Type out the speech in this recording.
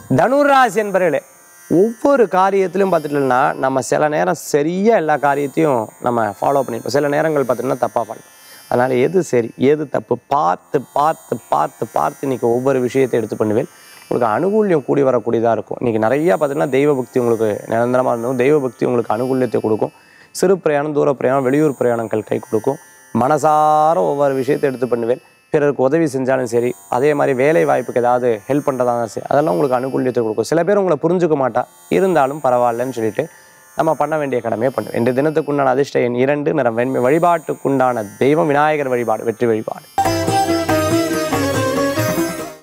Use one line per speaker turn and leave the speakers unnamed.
தனுராசி என்பர்களே ஒவ்வொரு காரியத்திலும் பார்த்துட்டோம்னா நம்ம சில நேரம் சரியாக எல்லா காரியத்தையும் நம்ம ஃபாலோ பண்ணியிருப்போம் சில நேரங்கள் பார்த்துட்டோம்னா தப்பாக ஃபாலோ அதனால் எது சரி எது தப்பு பார்த்து பார்த்து பார்த்து பார்த்து இன்றைக்கி ஒவ்வொரு விஷயத்தை எடுத்து பண்ணுவேன் உங்களுக்கு அனுகூல்யம் கூடி வரக்கூடியதாக இருக்கும் இன்றைக்கி நிறையா பார்த்தீங்கன்னா தெய்வ பக்தி உங்களுக்கு நிரந்தரமாக இருந்தோம் தெய்வ பக்தி உங்களுக்கு அனுகூல்யத்தை கொடுக்கும் சிறு பிரயாணம் தூர பிரயாணம் வெளியூர் பிரயாணங்கள் கை கொடுக்கும் மனசார ஒவ்வொரு விஷயத்தை எடுத்து பண்ணுவேன் பிறருக்கு உதவி செஞ்சாலும் சரி அதே மாதிரி வேலை வாய்ப்புக்கு ஏதாவது ஹெல்ப் பண்ணுறதா இருந்தாலும் சரி அதெல்லாம் உங்களுக்கு அனுகூல்யத்தை கொடுக்கும் சில பேர் உங்களை புரிஞ்சுக்க மாட்டா இருந்தாலும் பரவாயில்லன்னு சொல்லிட்டு நம்ம பண்ண வேண்டிய கடமையை பண்ணுவோம் இந்த தினத்துக்குண்டான அதிர்ஷ்ட எண் இரண்டு நிறம் வெண்மை வழிபாட்டுக்குண்டான தெய்வம் விநாயகர் வழிபாடு வெற்றி வழிபாடு